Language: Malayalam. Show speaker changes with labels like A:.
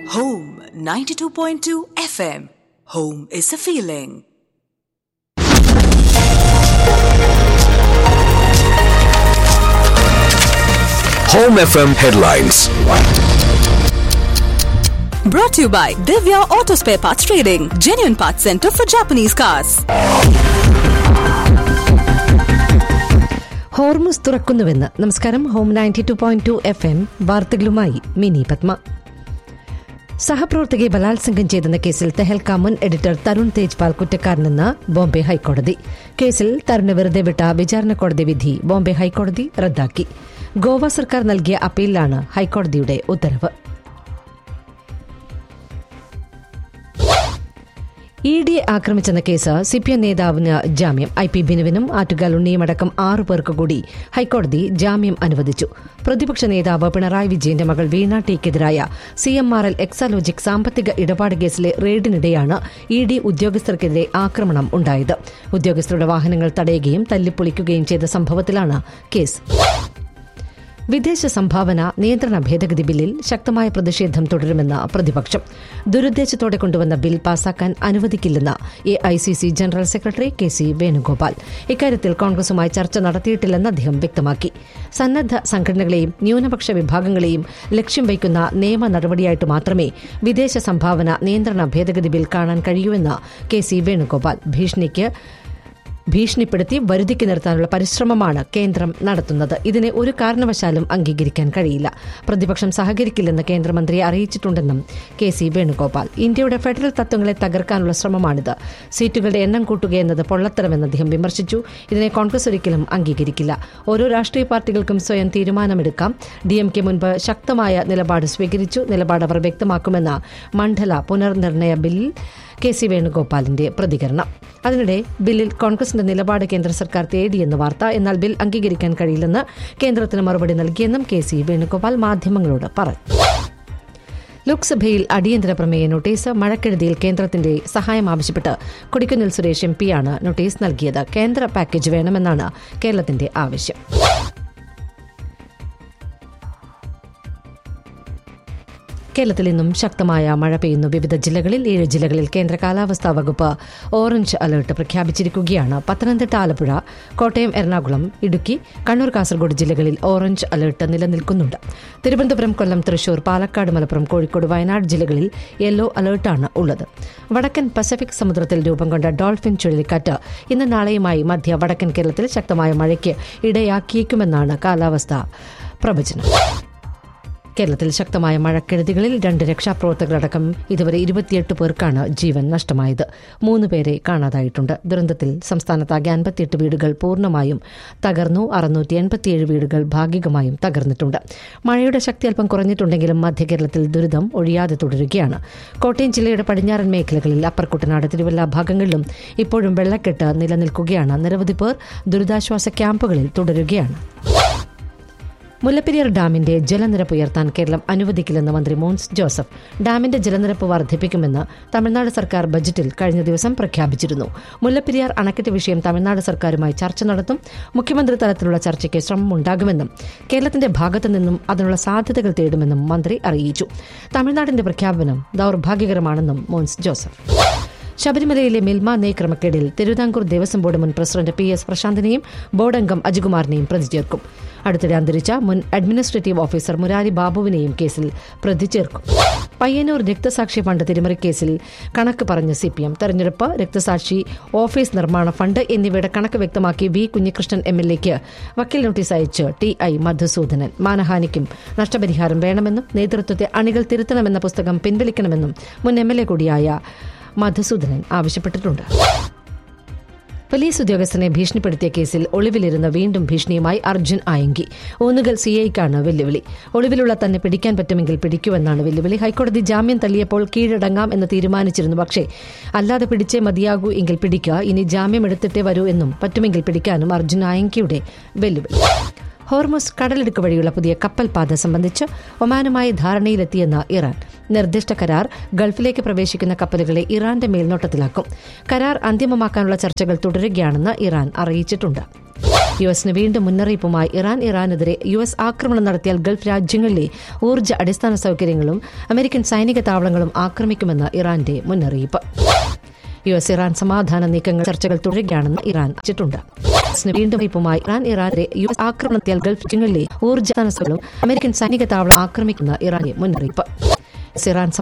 A: Home 92.2 FM. Home is a feeling.
B: Home FM headlines.
A: Brought to you by Divya Auto Spare Parts Trading, genuine parts center for Japanese cars.
C: Hormuz തുറക്കുന്നുവെന്ന് നമസ്കാരം home ninety two point two F M വാർത്തകളുമായി മിനി പത്മ സഹപ്രവർത്തകയെ ബലാത്സംഗം ചെയ്തെന്ന കേസിൽ തെഹൽക്ക മുൻ എഡിറ്റർ തരുൺ തേജ്പാൽ കുറ്റക്കാരനെന്ന് ബോംബെ ഹൈക്കോടതി കേസിൽ തരുണിനെ വെറുതെ വിട്ട വിചാരണ കോടതി വിധി ബോംബെ ഹൈക്കോടതി റദ്ദാക്കി ഗോവ സർക്കാർ നൽകിയ അപ്പീലിലാണ് ഹൈക്കോടതിയുടെ ഉത്തരവ് ഇ ഡിയെ ആക്രമിച്ചെന്ന കേസ് സിപിഎം നേതാവിന് ജാമ്യം ഐ പി ബിനുവിനും ആറ്റുകാൽ ഉണ്ണിയും അടക്കം ആറു പേർക്ക് കൂടി ഹൈക്കോടതി ജാമ്യം അനുവദിച്ചു പ്രതിപക്ഷ നേതാവ് പിണറായി വിജയന്റെ മകൾ വീണ ടിക്കെതിരായ C M R L Exalogic സാമ്പത്തിക ഇടപാട് കേസിലെ റെയ്ഡിനിടെയാണ് ഇ ഡി ഉദ്യോഗസ്ഥർക്കെതിരെ ആക്രമണം ഉണ്ടായത് ഉദ്യോഗസ്ഥരുടെ വാഹനങ്ങൾ തടയുകയും തല്ലിപ്പൊളിക്കുകയും ചെയ്ത സംഭവത്തിലാണ് കേസ് വിദേശ സംഭാവന നിയന്ത്രണ ഭേദഗതി ബില്ലിൽ ശക്തമായ പ്രതിഷേധം തുടരുമെന്ന് പ്രതിപക്ഷം ദുരുദ്ദേശത്തോടെ കൊണ്ടുവന്ന ബിൽ പാസാക്കാൻ അനുവദിക്കില്ലെന്ന് A I C C general secretary K C Venugopal ഇക്കാര്യത്തിൽ കോൺഗ്രസുമായി ചർച്ച നടത്തിയിട്ടില്ലെന്ന് അദ്ദേഹം വ്യക്തമാക്കി സന്നദ്ധ സംഘടനകളെയും ന്യൂനപക്ഷ വിഭാഗങ്ങളെയും ലക്ഷ്യം വയ്ക്കുന്ന നിയമ നടപടിയായിട്ട് മാത്രമേ വിദേശ സംഭാവന നിയന്ത്രണ ഭേദഗതി ബിൽ കാണാൻ കഴിയൂവെന്ന് കെ സി വേണുഗോപാൽ ഭീഷണിക്ക് ഭീഷണിപ്പെടുത്തി വരുതിക്ക് നിർത്താനുള്ള പരിശ്രമമാണ് കേന്ദ്രം നടത്തുന്നത് ഇതിനെ ഒരു കാരണവശാലും അംഗീകരിക്കാൻ കഴിയില്ല പ്രതിപക്ഷം സഹകരിക്കില്ലെന്ന് കേന്ദ്രമന്ത്രിയെ അറിയിച്ചിട്ടുണ്ടെന്നും കെ സി വേണുഗോപാൽ ഇന്ത്യയുടെ ഫെഡറൽ തത്വങ്ങളെ തകർക്കാനുള്ള ശ്രമമാണിത് സീറ്റുകളുടെ എണ്ണം കൂട്ടുകയെന്നത് പൊള്ളത്തരമെന്ന് അദ്ദേഹം വിമർശിച്ചു ഇതിനെ കോൺഗ്രസ് ഒരിക്കലും അംഗീകരിക്കില്ല ഓരോ രാഷ്ട്രീയ പാർട്ടികൾക്കും സ്വയം തീരുമാനമെടുക്കാം ഡി എം കെ മുൻപ് ശക്തമായ നിലപാട് സ്വീകരിച്ചു നിലപാട് അവർ വ്യക്തമാക്കുമെന്ന മണ്ഡല പുനർനിർണയ ബില്ലിൽ കെ സി വേണുഗോപാലിന്റെ പ്രതികരണം അതിനിടെ ബില്ലിൽ കോൺഗ്രസിന്റെ നിലപാട് കേന്ദ്ര സർക്കാർ തേടിയെന്ന് വാർത്ത എന്നാൽ ബിൽ അംഗീകരിക്കാൻ കഴിയില്ലെന്ന് കേന്ദ്രത്തിന് മറുപടി നൽകിയെന്നും കെ സി വേണുഗോപാൽ മാധ്യമങ്ങളോട് പറഞ്ഞു ലോക്സഭയിൽ അടിയന്തര പ്രമേയ നോട്ടീസ് മഴക്കെടുതിയിൽ കേന്ദ്രത്തിന്റെ സഹായം ആവശ്യപ്പെട്ട് കൊടിക്കുന്നിൽ സുരേഷ് എം പിയാണ് നോട്ടീസ് നൽകിയത് കേന്ദ്ര പാക്കേജ് വേണമെന്നാണ് കേരളത്തിന്റെ ആവശ്യം കേരളത്തിൽ ഇന്നും ശക്തമായ മഴ പെയ്യുന്നു വിവിധ ജില്ലകളിൽ ഏഴ് ജില്ലകളിൽ കേന്ദ്ര കാലാവസ്ഥാ വകുപ്പ് ഓറഞ്ച് അലർട്ട് പ്രഖ്യാപിച്ചിരിക്കുകയാണ് പത്തനംതിട്ട ആലപ്പുഴ കോട്ടയം എറണാകുളം ഇടുക്കി കണ്ണൂർ കാസർഗോഡ് ജില്ലകളിൽ ഓറഞ്ച് അലർട്ട് നിലനിൽക്കുന്നുണ്ട് തിരുവനന്തപുരം കൊല്ലം തൃശൂർ പാലക്കാട് മലപ്പുറം കോഴിക്കോട് വയനാട് ജില്ലകളിൽ യെല്ലോ അലർട്ടാണ് ഉള്ളത് വടക്കൻ പസഫിക് സമുദ്രത്തിൽ രൂപം കൊണ്ട ഡോൾഫിൻ ചുഴലിക്കാറ്റ് ഇന്ന് നാളെയുമായി മധ്യ വടക്കൻ കേരളത്തിൽ ശക്തമായ മഴയ്ക്ക് ഇടയാക്കിയേക്കുമെന്നാണ് കാലാവസ്ഥാ പ്രവചനം കേരളത്തിൽ ശക്തമായ മഴക്കെടുതികളിൽ രണ്ട് രക്ഷാപ്രവർത്തകരടക്കം ഇതുവരെ ഇരുപത്തിയെട്ട് പേർക്കാണ് ജീവൻ നഷ്ടമായത് മൂന്ന് പേരെ കാണാതായിട്ടുണ്ട് ദുരന്തത്തിൽ സംസ്ഥാനത്താകെ അൻപത്തിയെട്ട് വീടുകൾ പൂർണ്ണമായും തകർന്നു അറുന്നൂറ്റി എൺപത്തിയേഴ് വീടുകൾ ഭാഗികമായും തകർന്നിട്ടുണ്ട് മഴയുടെ ശക്തി അല്പം കുറഞ്ഞിട്ടുണ്ടെങ്കിലും മധ്യ കേരളത്തിൽ ദുരിതം ഒഴിയാതെ തുടരുകയാണ് കോട്ടയം ജില്ലയുടെ പടിഞ്ഞാറൻ മേഖലകളിൽ അപ്പർ കുട്ടനാട് തിരുവല്ല ഭാഗങ്ങളിലും ഇപ്പോഴും വെള്ളക്കെട്ട് നിലനിൽക്കുകയാണ് നിരവധി പേർ ദുരിതാശ്വാസ ക്യാമ്പുകളിൽ തുടരുകയാണ് മുല്ലപ്പെരിയാർ ഡാമിന്റെ ജലനിരപ്പ് ഉയർത്താൻ കേരളം അനുവദിക്കില്ലെന്ന് മന്ത്രി മോൻസ് ജോസഫ് ഡാമിന്റെ ജലനിരപ്പ് വർദ്ധിപ്പിക്കുമെന്ന് തമിഴ്നാട് സർക്കാർ ബജറ്റിൽ കഴിഞ്ഞ ദിവസം പ്രഖ്യാപിച്ചിരുന്നു മുല്ലപ്പെരിയാർ അണക്കെട്ട് വിഷയം തമിഴ്നാട് സർക്കാരുമായി ചർച്ച നടത്തും മുഖ്യമന്ത്രി തലത്തിലുള്ള ചർച്ചയ്ക്ക് ശ്രമമുണ്ടാകുമെന്നും കേരളത്തിന്റെ ഭാഗത്തു നിന്നും അതിനുള്ള സാധ്യതകൾ തേടുമെന്നും മന്ത്രി അറിയിച്ചു തമിഴ്നാടിന്റെ പ്രഖ്യാപനം ദൌർഭാഗ്യകരമാണെന്നും മോൻസ് ജോസഫ് ശബരിമലയിലെ മിൽമ നെയ് ക്രമക്കേടിൽ തിരുവിതാംകൂർ ദേവസ്വം ബോർഡ് മുൻ പ്രസിഡന്റ് പി എസ് പ്രശാന്തിനെയും ബോർഡ് അംഗം അജികുമാറിനെയും പ്രതി ചേർക്കും അടുത്തിടെ അന്തരിച്ച മുൻ അഡ്മിനിസ്ട്രേറ്റീവ് ഓഫീസർ മുരാരി ബാബുവിനെയും കേസിൽ പ്രതി ചേർക്കും പയ്യന്നൂർ രക്തസാക്ഷി ഫണ്ട് തിരിമറി കേസിൽ കണക്ക് പറഞ്ഞ സി പി എം തെരഞ്ഞെടുപ്പ് രക്തസാക്ഷി ഓഫീസ് നിർമ്മാണ ഫണ്ട് എന്നിവയുടെ കണക്ക് വ്യക്തമാക്കി വി കുഞ്ഞികൃഷ്ണൻ എം എൽ എക്ക് വക്കീൽ നോട്ടീസ് അയച്ച് ടി ഐ മധുസൂദനൻ മാനഹാനിക്കും നഷ്ടപരിഹാരം വേണമെന്നും നേതൃത്വത്തെ അണികൾ തിരുത്തണമെന്ന പുസ്തകം പിൻവലിക്കണമെന്നും മുൻ എം എൽ എ കൂടിയായ മധുസൂദനൻ ആവശ്യപ്പെട്ടിട്ടുണ്ട് പോലീസ് ഉദ്യോഗസ്ഥനെ ഭീഷണിപ്പെടുത്തിയ കേസിൽ ഒളിവിലിരുന്ന വീണ്ടും ഭീഷണിയുമായി അർജുൻ ആയങ്കി ഊന്നുകൽ സി ഐക്കാണ് വെല്ലുവിളി ഒളിവിലുള്ള തന്നെ പിടിക്കാൻ പറ്റുമെങ്കിൽ പിടിക്കുമെന്നാണ് വെല്ലുവിളി ഹൈക്കോടതി ജാമ്യം തള്ളിയപ്പോൾ കീഴടങ്ങാം എന്ന് തീരുമാനിച്ചിരുന്നു പക്ഷേ അല്ലാതെ പിടിച്ചേ മതിയാകൂ എങ്കിൽ പിടിക്കുക ഇനി ജാമ്യം എടുത്തിട്ടേ വരൂ എന്നും പറ്റുമെങ്കിൽ പിടിക്കാനും അർജുൻ ആയങ്കിയുടെ വെല്ലുവിളി ഹോർമോസ് കടലിടുക്ക് വഴിയുള്ള പുതിയ കപ്പൽ പാത സംബന്ധിച്ച് ഒമാനുമായി ധാരണയിലെത്തിയെന്ന് ഇറാൻ നിർദ്ദിഷ്ട കരാർ ഗൾഫിലേക്ക് പ്രവേശിക്കുന്ന കപ്പലുകളെ ഇറാന്റെ മേൽനോട്ടത്തിലാക്കും കരാർ അന്തിമമാക്കാനുള്ള ചർച്ചകൾ തുടരുകയാണെന്ന് ഇറാൻ അറിയിച്ചിട്ടുണ്ട് യു എസിന് വീണ്ടും മുന്നറിയിപ്പുമായി ഇറാൻ ഇറാനെതിരെ യു എസ് ആക്രമണം നടത്തിയാൽ ഗൾഫ് രാജ്യങ്ങളിലെ ഊർജ്ജ അടിസ്ഥാന സൗകര്യങ്ങളും അമേരിക്കൻ സൈനിക താവളങ്ങളും ആക്രമിക്കുമെന്ന് ഇറാന്റെ മുന്നറിയിപ്പ് യു എസ് ഇറാൻ സമാധാന നീക്കങ്ങൾ ചർച്ചകൾ തുടരുകയാണെന്ന് ഇറാൻ അറിയിച്ചിട്ടുണ്ട് യുഎസിന് വീണ്ടും ഇപ്പുമായി ഇറാൻ ഇറാനെ യു എസ് ആക്രമണത്തിയാൽ ഗൾഫ് രാജ്യങ്ങളിലെ ഊർജ്ജ തടസ്സങ്ങളും അമേരിക്കൻ സൈനിക താവളം ആക്രമിക്കുന്ന ഇറാന്റെ മുന്നറിയിപ്പ് ഇറാൻ